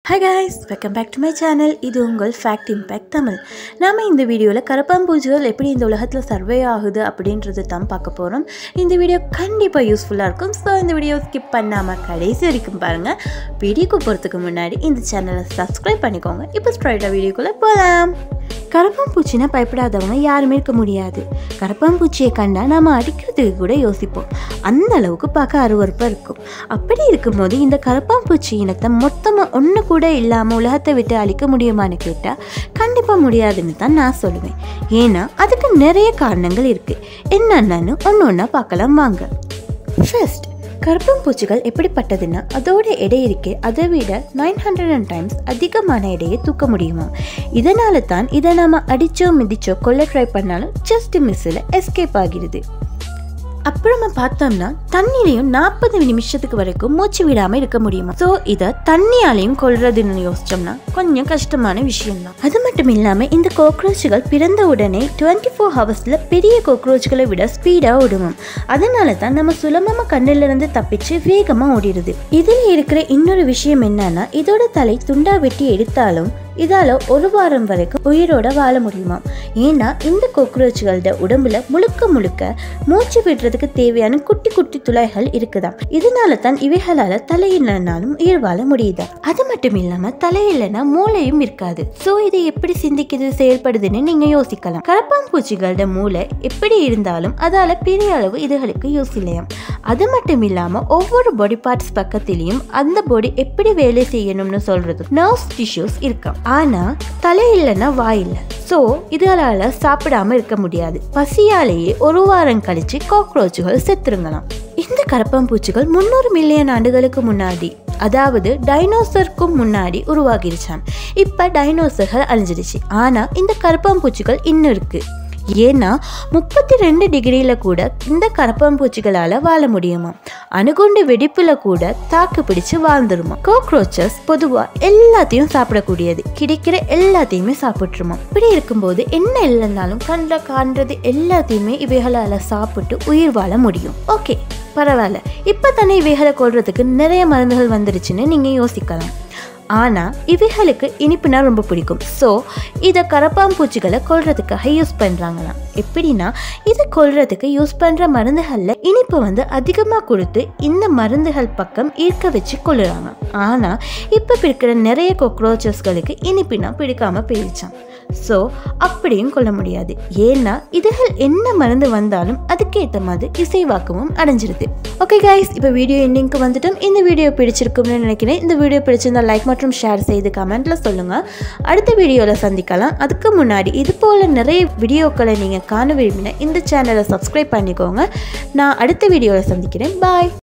hi guys welcome back to my channel இது உங்கள் fact impact Tamil நாம இந்த வீடியோவில் கரப்பாம்பூச்சிகள் எப்படி இந்த உலகத்தில் சர்வே ஆகுது அப்படின்றது தான் பார்க்க போகிறோம் இந்த வீடியோ கண்டிப்பாக யூஸ்ஃபுல்லாக இருக்கும் ஸோ இந்த வீடியோ ஸ்கிப் பண்ணாமல் கடைசி வரைக்கும் பாருங்கள் வீடியோக்கு போகிறதுக்கு முன்னாடி இந்த சேனலை சப்ஸ்கிரைப் பண்ணிக்கோங்க இப்போ ஸ்ட்ரைட்டாக வீடியோக்குள்ளே போகலாம் கரப்பாம்பூச்சினா பயப்படாதவங்க யாருமே இருக்க முடியாது கரப்பாம்பூச்சியை கண்டா நாம அடிக்கிறதுக்கு கூட யோசிப்போம் அந்த அளவுக்கு பார்க்க அருவருப்பாக இருக்கும் அப்படி இருக்கும்போது இந்த கரப்பாம்பூச்சி இனத்தை மொத்தமாக ஒன்று கூட இல்லாமல் உலகத்தை விட்டு அழிக்க முடியுமான்னு கேட்டால் கண்டிப்பாக முடியாதுன்னு தான் நான் சொல்லுவேன் ஏன்னா அதுக்கு நிறைய காரணங்கள் இருக்குது என்னென்னு ஒன்று ஒன்றா பார்க்கலாம் வாங்க ஃபர்ஸ்ட் கருப்பம்பூச்சிகள் எப்படிப்பட்டதுன்னா அதோட எடை இருக்கே அதை விட நைன் ஹண்ட்ரட் அண்ட் டைம்ஸ் அதிகமான எடையை தூக்க முடியுமா இதனால தான் இதை நாம அடிச்சோ மிதிச்சோ கொல்ல ட்ரை பண்ணாலும் ஜஸ்ட் மிஸ்ஸில் எஸ்கேப் ஆகிறது அப்புறமா பார்த்தோம்னா தண்ணிலையும் நாற்பது நிமிஷத்துக்கு வரைக்கும் மூச்சு விடாம இருக்க முடியுமா ஸோ இதை தண்ணியாலையும் கொள்றதுன்னு யோசிச்சோம்னா கொஞ்சம் கஷ்டமான விஷயம் தான் அது மட்டும் இல்லாம இந்த கோக்ரோச்சுகள் பிறந்த உடனே டுவெண்ட்டி ஃபோர் ஹவர்ஸ்ல பெரிய கோக்ரோச்களை விட ஸ்பீடா ஓடுவோம் அதனால தான் நம்ம சுலபமா கண்ணில இருந்து தப்பிச்சு வேகமா ஓடிடுது இதுல இருக்கிற இன்னொரு விஷயம் என்னன்னா இதோட தலை துண்டா வெட்டி எடுத்தாலும் இதால ஒரு வாரம் வரைக்கும் உயிரோட வாழ முடியுமா ஏன்னா இந்த கோக்ரோச்சுகளோட உடம்புல முழுக்க முழுக்க மூச்சு விடுறதுக்கு தேவையான குட்டி குட்டி துளைகள் இருக்குதாம் இதனால தான் இவைகளால தலை இல்லைனாலும் உயிர் வாழ முடியுதா அது மட்டும் இல்லாம தலை இல்லைன்னா மூளையும் இருக்காது சோ இது எப்படி சிந்திக்குது செயல்படுதுன்னு நீங்க யோசிக்கலாம் கரப்பாம்பூச்சிகளோட மூளை எப்படி இருந்தாலும் அதால பெரிய அளவு இதுகளுக்கு யூஸ் இல்லையாம் அது மட்டும் இல்லாம ஒவ்வொரு பாடி பார்ட்ஸ் பக்கத்திலையும் அந்த பாடி எப்படி வேலை செய்யணும்னு சொல்றது நர்வ்ஸ் டிஷ்யூஸ் இருக்காம் ஆனா தலை இல்லைன்னா வாய் இல்லை ஸோ இதனால சாப்பிடாம இருக்க முடியாது பசியாலேயே ஒரு வாரம் கழிச்சு காக்ரோச்சுகள் செத்துருங்களாம் இந்த கரப்பாம்பூச்சிகள் முந்நூறு மில்லியன் ஆண்டுகளுக்கு முன்னாடி அதாவது டைனோசருக்கும் முன்னாடி உருவாகிருச்சான் இப்போ டைனோசர்கள் அழிஞ்சிருச்சு ஆனால் இந்த கரப்பாம்பூச்சிகள் இன்னும் இருக்கு ஏன்னா முப்பத்தி ரெண்டு டிகிரியில் கூட இந்த கரப்பாம்பூச்சிகளால் வாழ முடியுமா அணுகுண்டு வெடிப்பில் கூட தாக்கு பிடிச்சு வாழ்ந்துருமா கோக்ரோச்சஸ் பொதுவாக எல்லாத்தையும் சாப்பிடக்கூடியது கிடைக்கிற எல்லாத்தையுமே சாப்பிட்ருமா இப்படி இருக்கும்போது என்ன இல்லைனாலும் கண்ட காண்றது எல்லாத்தையுமே இவைகளால் சாப்பிட்டு உயிர் வாழ முடியும் ஓகே பரவாயில்ல இப்போ தானே இவைகளை கொள்றதுக்கு நிறைய மருந்துகள் வந்துருச்சுன்னு நீங்கள் யோசிக்கலாம் ஆனால் இவைகளுக்கு இனிப்புனா ரொம்ப பிடிக்கும் ஸோ இதை கரப்பாம்பூச்சிகளை கொல்றதுக்காக யூஸ் பண்ணுறாங்களாம் எப்படின்னா இது கொல்றதுக்கு யூஸ் பண்ணுற மருந்துகளில் இனிப்பு வந்து அதிகமாக கொடுத்து இந்த மருந்துகள் பக்கம் ஈர்க்க வச்சு கொள்ளுறாங்க ஆனால் இப்போ இருக்கிற நிறைய கொக்ரோச்சஸ்களுக்கு இனிப்பினா பிடிக்காம போயிடுச்சான் ஸோ அப்படியும் கொள்ள முடியாது ஏன்னா இதுகள் என்ன மருந்து வந்தாலும் அதுக்கேற்ற மாதிரி இசைவாக்கமும் அடைஞ்சிருது ஓகே கைஸ் இப்போ வீடியோ எண்டிங்க்கு வந்துட்டோம் இந்த வீடியோ பிடிச்சிருக்கும்னு நினைக்கிறேன் இந்த வீடியோ பிடிச்சிருந்தா லைக் மற்றும் ஷேர் செய்து கமெண்ட்ல சொல்லுங்க அடுத்த வீடியோவில் சந்திக்கலாம் அதுக்கு முன்னாடி இது போல நிறைய வீடியோக்களை நீங்கள் காண விரும்பின இந்த சேனலை சப்ஸ்கிரைப் பண்ணிக்கோங்க நான் அடுத்த வீடியோவில் சந்திக்கிறேன் பாய்